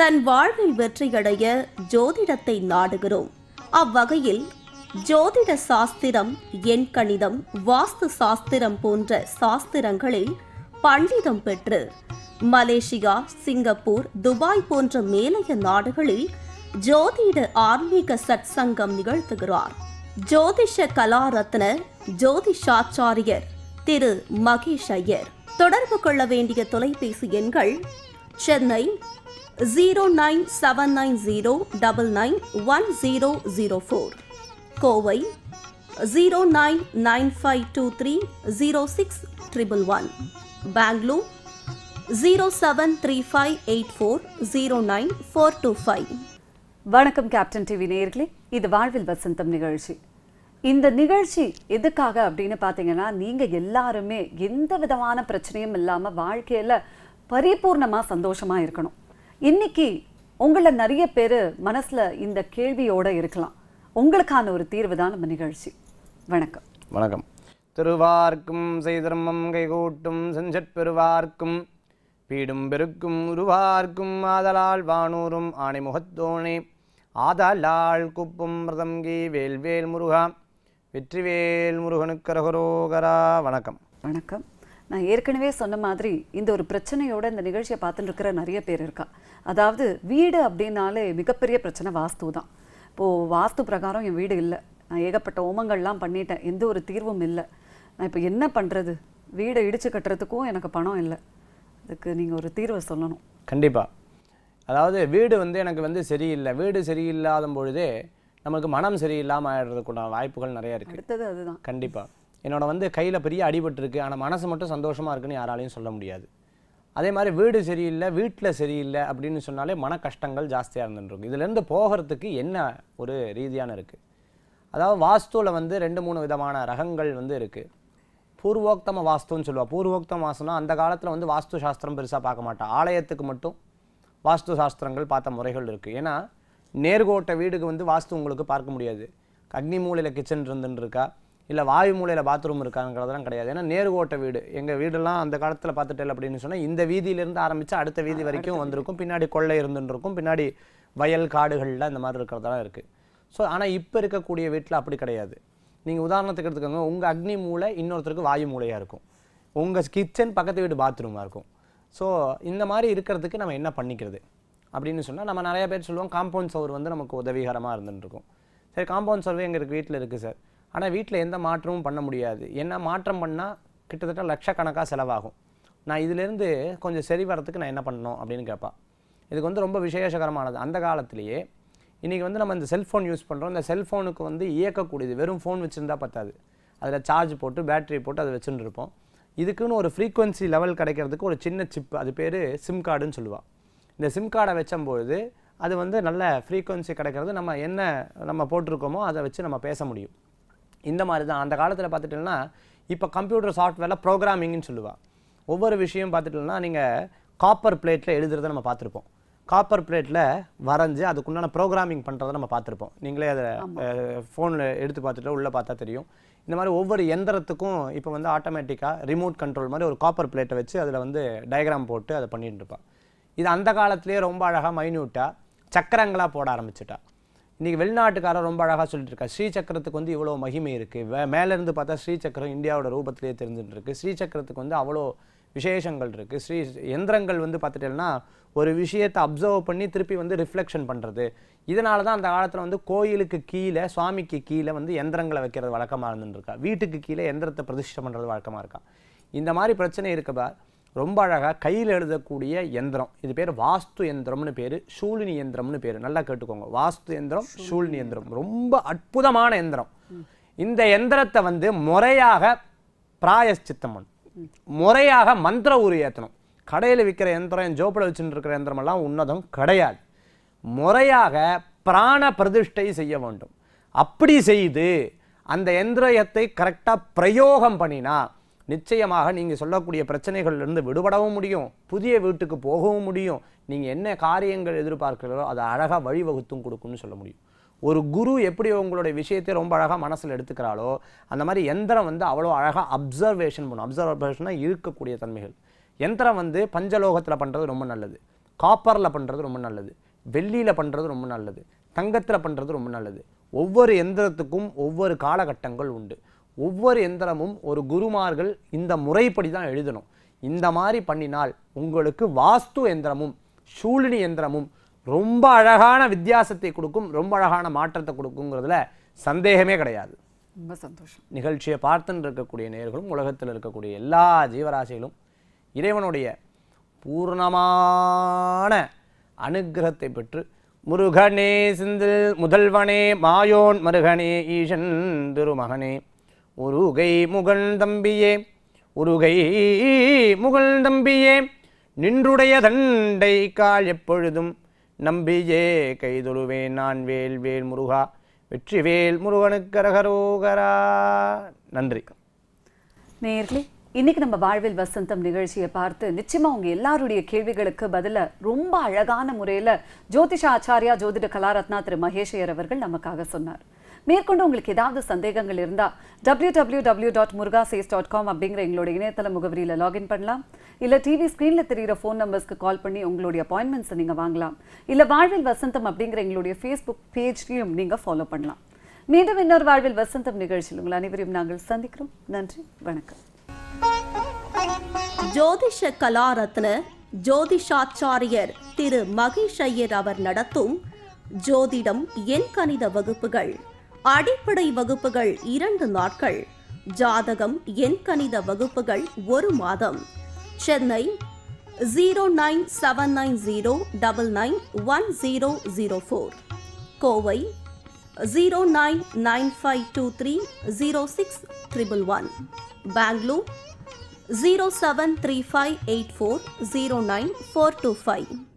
தன் வாழ்வில் வெற்றியடைய ஜோதிடத்தை நாடுகிறோம் அவ்வகையில் ஜோதிட சாஸ்திரம் எண்கணிதம் வாஸ்து சாஸ்திரம் போன்ற சாஸ்திரங்களில் பண்டிதம் பெற்று மலேசியா சிங்கப்பூர் துபாய் போன்ற மேலைய நாடுகளில் ஜோதிட ஆன்மீக சத்சங்கம் நிகழ்த்துகிறார் ஜோதிஷ கலாரத்ன ஜோதிஷாச்சாரியர் திரு மகேஷ் ஐயர் தொடர்பு கொள்ள வேண்டிய தொலைபேசி எண்கள் Chennai zero nine seven nine zero double nine one zero zero four Kovai zero nine nine five two three zero six triple one Bangalore zero seven three five eight four zero nine four two five வணக்கம் Captain TV நேயர்களே இது வாழ்வில் வசந்தம் நிகழ்ச்சி இந்த நிகழ்ச்சி எதுக்காக அப்படின்னு பார்த்தீங்கன்னா நீங்க எல்லாருமே எந்த விதமான பிரச்சனையும் இல்லாம வாழ்க்கையில பரிபூர்ணமா சந்தோஷமா இருக்கணும் இன்னைக்கு உங்களை நிறைய பேர் மனசுல இந்த கேள்வியோட இருக்கலாம் உங்களுக்கான ஒரு தீர்வு தான் நம்ம நிகழ்ச்சி வணக்கம் வணக்கம் திருவார்க்கும் செய்தர்மம் கைகூட்டும் செஞ்சற் பெருவார்க்கும் பீடும் பெருக்கும் உருவார்க்கும் ஆதலால் வானூரும் ஆணைமுகத்தோனே ஆதலால் குப்பும் பிரதங்கி வேல்வேல் முருகா வெற்றிவேல் முருகனுக்கரகரோகரா வணக்கம் வணக்கம் நான் ஏற்கனவே சொன்ன மாதிரி இந்த ஒரு பிரச்சனையோட இந்த நிகழ்ச்சியை பார்த்துட்டு இருக்கிற நிறைய பேர் இருக்கா அதாவது வீடு அப்படின்னாலே மிகப்பெரிய பிரச்சனை வாஸ்து தான் இப்போது வாஸ்து பிரகாரம் என் வீடு இல்லை நான் ஏகப்பட்ட ஓமங்கள்லாம் பண்ணிட்டேன் எந்த ஒரு தீர்வும் இல்லை நான் இப்போ என்ன பண்ணுறது வீடை இடிச்சு கட்டுறதுக்கும் எனக்கு பணம் இல்லை அதுக்கு நீங்கள் ஒரு தீர்வை சொல்லணும் கண்டிப்பாக அதாவது வீடு வந்து எனக்கு வந்து சரியில்லை வீடு சரியில்லாத பொழுதே நமக்கு மனம் சரியில்லாமல் ஆயிடுறதுக்குண்டான வாய்ப்புகள் நிறைய இருக்குது அடுத்தது அதுதான் கண்டிப்பாக என்னோட வந்து கையில் பெரிய அடிபட்டிருக்கு ஆனால் மனசு மட்டும் சந்தோஷமாக இருக்குன்னு யாராலையும் சொல்ல முடியாது அதே மாதிரி வீடு சரியில்லை வீட்டில் சரியில்லை அப்படின்னு சொன்னாலே மன கஷ்டங்கள் ஜாஸ்தியாக இருந்துருக்கும் இதுலேருந்து போகிறதுக்கு என்ன ஒரு ரீதியான இருக்குது அதாவது வாஸ்துவில் வந்து ரெண்டு மூணு விதமான ரகங்கள் வந்து இருக்குது பூர்வோக்தம வாஸ்துன்னு சொல்லுவா பூர்வோக்தம வாஸ்துனா அந்த காலத்தில் வந்து வாஸ்து சாஸ்திரம் பெருசாக பார்க்க மாட்டா ஆலயத்துக்கு மட்டும் வாஸ்து சாஸ்திரங்கள் பார்த்த முறைகள் இருக்குது ஏன்னா நேர்கோட்ட வீடுக்கு வந்து வாஸ்து உங்களுக்கு பார்க்க முடியாது அக்னி மூலையில் கிச்சன் இருந்துன்னு இருக்கா இல்லை வாயு மூலையில் பாத்ரூம் இருக்காங்கிறதெல்லாம் கிடையாது ஏன்னா நேர்கோட்ட வீடு எங்கள் வீடெல்லாம் அந்த காலத்தில் பார்த்துட்டேன் அப்படின்னு சொன்னால் இந்த வீதியிலேருந்து ஆரம்பித்து அடுத்த வீதி வரைக்கும் வந்திருக்கும் பின்னாடி கொள்ளை இருந்துன்னு இருக்கும் பின்னாடி வயல் காடுகளில் இந்த மாதிரி இருக்கிறதெல்லாம் இருக்குது ஸோ ஆனால் இப்போ இருக்கக்கூடிய வீட்டில் அப்படி கிடையாது நீங்கள் உதாரணத்துக்கு எடுத்துக்கோங்க உங்கள் அக்னி மூலை இன்னொருத்தருக்கு வாயு மூலையாக இருக்கும் உங்கள் கிச்சன் பக்கத்து வீடு பாத்ரூமாக இருக்கும் ஸோ இந்த மாதிரி இருக்கிறதுக்கு நம்ம என்ன பண்ணிக்கிறது அப்படின்னு சொன்னால் நம்ம நிறைய பேர் சொல்லுவோம் காம்பவுண்ட் சவர் வந்து நமக்கு உதவிகரமாக இருந்துட்டு இருக்கும் சரி காம்பவுண்ட் சர்வே எங்களுக்கு வீட்டில் இருக்குது சார் ஆனால் வீட்டில் எந்த மாற்றமும் பண்ண முடியாது என்ன மாற்றம் பண்ணால் கிட்டத்தட்ட லட்சக்கணக்காக செலவாகும் நான் இதிலேருந்து கொஞ்சம் சரி வரத்துக்கு நான் என்ன பண்ணணும் அப்படின்னு கேட்பா இதுக்கு வந்து ரொம்ப விசேஷகரமானது அந்த காலத்திலேயே இன்றைக்கி வந்து நம்ம இந்த செல்ஃபோன் யூஸ் பண்ணுறோம் இந்த செல்ஃபோனுக்கு வந்து இயக்கக்கூடியது வெறும் ஃபோன் வச்சுருந்தா பத்தாது அதில் சார்ஜ் போட்டு பேட்டரி போட்டு அதை வச்சுட்டு இருப்போம் இதுக்குன்னு ஒரு ஃப்ரீக்வன்சி லெவல் கிடைக்கிறதுக்கு ஒரு சின்ன சிப் அது பேர் சிம் கார்டுன்னு சொல்லுவாள் இந்த சிம் கார்டை வச்சம்பொழுது அது வந்து நல்ல ஃப்ரீக்வன்சி கிடைக்கிறது நம்ம என்ன நம்ம போட்டிருக்கோமோ அதை வச்சு நம்ம பேச முடியும் இந்த மாதிரி தான் அந்த காலத்தில் பார்த்துட்டோம்னா இப்போ கம்ப்யூட்டர் சாஃப்ட்வேரில் ப்ரோக்ராமிங்னு சொல்லுவாள் ஒவ்வொரு விஷயம் பார்த்துட்டோம்னா நீங்கள் காப்பர் பிளேட்டில் எழுதுறதை நம்ம பார்த்துருப்போம் காப்பர் பிளேட்டில் வரைஞ்சு அதுக்குண்டான ப்ரோக்ராமிங் பண்ணுறதை நம்ம பார்த்துருப்போம் நீங்களே அதை ஃபோனில் எடுத்து பார்த்துட்டு உள்ளே பார்த்தா தெரியும் இந்த மாதிரி ஒவ்வொரு எந்திரத்துக்கும் இப்போ வந்து ஆட்டோமேட்டிக்காக ரிமோட் கண்ட்ரோல் மாதிரி ஒரு காப்பர் பிளேட்டை வச்சு அதில் வந்து டயக்ராம் போட்டு அதை பண்ணிட்டு இருப்பான் இது அந்த காலத்திலேயே ரொம்ப அழகாக மைன்யூட்டாக சக்கரங்களாக போட ஆரம்பிச்சிட்டா இன்றைக்கி வெளிநாட்டுக்காரர் ரொம்ப அழகாக சொல்லிட்டு இருக்கா ஸ்ரீசக்கரத்துக்கு வந்து இவ்வளோ மகிமை இருக்குது வே மேலேருந்து பார்த்தா ஸ்ரீசக்கரம் இந்தியாவோட ரூபத்திலே தெரிஞ்சுட்டு இருக்கு ஸ்ரீசக்கரத்துக்கு வந்து அவ்வளோ விசேஷங்கள் இருக்குது ஸ்ரீ எந்திரங்கள் வந்து பார்த்துட்டேன்னா ஒரு விஷயத்தை அப்சர்வ் பண்ணி திருப்பி வந்து ரிஃப்ளெக்ஷன் பண்ணுறது இதனால தான் அந்த காலத்தில் வந்து கோயிலுக்கு கீழே சுவாமிக்கு கீழே வந்து எந்திரங்களை வைக்கிறது வழக்கமாக இருந்துருக்கா வீட்டுக்கு கீழே எந்திரத்தை பிரதிஷ்டை பண்ணுறது வழக்கமாக இருக்கா இந்த மாதிரி பிரச்சனை இருக்கபா ரொம்ப அழகாக கையில் எழுதக்கூடிய எந்திரம் இது பேர் வாஸ்து எந்திரம்னு பேர் ஷூலினி எந்திரம்னு பேர் நல்லா கேட்டுக்கோங்க வாஸ்து எந்திரம் ஷூலினி எந்திரம் ரொம்ப அற்புதமான எந்திரம் இந்த எந்திரத்தை வந்து முறையாக பிராயஷ்சித்தம் பண்ணணும் முறையாக மந்திர உரு ஏற்றணும் கடையில் விற்கிற எந்திரம் என் ஜோப்பில் வச்சுட்டு இருக்கிற எந்திரமெல்லாம் உன்னதம் கிடையாது முறையாக பிராண பிரதிஷ்டை செய்ய வேண்டும் அப்படி செய்து அந்த எந்திரத்தை கரெக்டாக பிரயோகம் பண்ணினா நிச்சயமாக நீங்கள் சொல்லக்கூடிய பிரச்சனைகள்லேருந்து விடுபடவும் முடியும் புதிய வீட்டுக்கு போகவும் முடியும் நீங்கள் என்ன காரியங்கள் எதிர்பார்க்கிறீர்களோ அதை அழகாக வழிவகுத்தும் கொடுக்கும்னு சொல்ல முடியும் ஒரு குரு எப்படி உங்களுடைய விஷயத்தை ரொம்ப அழகாக மனசில் எடுத்துக்கிறாளோ அந்த மாதிரி எந்திரம் வந்து அவ்வளோ அழகாக அப்சர்வேஷன் பண்ணும் அப்சர்வேஷனாக இருக்கக்கூடிய தன்மைகள் யந்திரம் வந்து பஞ்சலோகத்தில் பண்ணுறது ரொம்ப நல்லது காப்பரில் பண்ணுறது ரொம்ப நல்லது வெள்ளியில் பண்ணுறது ரொம்ப நல்லது தங்கத்தில் பண்ணுறது ரொம்ப நல்லது ஒவ்வொரு எந்திரத்துக்கும் ஒவ்வொரு காலகட்டங்கள் உண்டு ஒவ்வொரு எந்திரமும் ஒரு குருமார்கள் இந்த முறைப்படி தான் எழுதணும் இந்த மாதிரி பண்ணினால் உங்களுக்கு வாஸ்து எந்திரமும் சூழினி எந்திரமும் ரொம்ப அழகான வித்தியாசத்தை கொடுக்கும் ரொம்ப அழகான மாற்றத்தை கொடுக்குங்கிறதுல சந்தேகமே கிடையாது ரொம்ப சந்தோஷம் நிகழ்ச்சியை பார்த்துன்னு இருக்கக்கூடிய நேர்களும் உலகத்தில் இருக்கக்கூடிய எல்லா ஜீவராசிகளும் இறைவனுடைய பூர்ணமான அனுக்கிரகத்தை பெற்று முருகனே சிந்தில் முதல்வனே மாயோன் மருகனே ஈசன் திருமகனே உருகை முகன் தம்பியே உருகை முகல் தம்பியே நின்றுடைய தண்டை கால் எப்பொழுதும் நம்பியே கைதொழுவேன் நான் வேல் வேல் முருகா வெற்றிவேல் முருகனுக்கரகரோகரா நன்றி நேயர்களே இன்னைக்கு நம்ம வாழ்வில் வசந்தம் நிகழ்ச்சியை பார்த்து நிச்சயமா உங்க எல்லாருடைய கேள்விகளுக்கு பதில ரொம்ப அழகான முறையில ஜோதிஷ ஆச்சாரியா ஜோதிட கலாரத்னா திரு மகேஷையர் அவர்கள் நமக்காக சொன்னார் மேற்கொண்டு உங்களுக்கு ஏதாவது சந்தேகங்கள் இருந்தா W W W dot Murugases dot com அப்படிங்கிற எங்களுடைய இணையதள முகவரியில லாகின் பண்ணலாம் இல்ல டிவி ஸ்கிரீன்ல தெரியிற ஃபோன் நம்பர்ஸ்க்கு கால் பண்ணி உங்களுடைய அப்பாயின்மெண்ட்ஸை நீங்க வாங்கலாம் இல்ல வாழ்வில் வசந்தம் அப்படிங்கிற எங்களுடைய ஃபேஸ்புக் பேஜ்லையும் நீங்க ஃபாலோ பண்ணலாம் மீண்டும் இன்னொரு வாழ்வில் வசந்தம் நிகழ்ச்சியில் உங்கள் அனைவரையும் நாங்கள் சந்திக்கிறோம் நன்றி வணக்கம் ஜோதிஷ கலாரத்ன ஜோதிஷாச்சாரியர் திரு மகேஷ் ஐயர் அவர் நடத்தும் ஜோதிடம் எண் கணித வகுப்புகள் அடிப்படை வகுப்புகள் இரண்டு நாட்கள் ஜாதகம் எண் கணித வகுப்புகள் ஒரு மாதம் Chennai zero nine seven nine zero double nine one zero zero four Kovai zero nine nine five two three zero six triple one Bangalore zero seven three five eight four zero nine four two five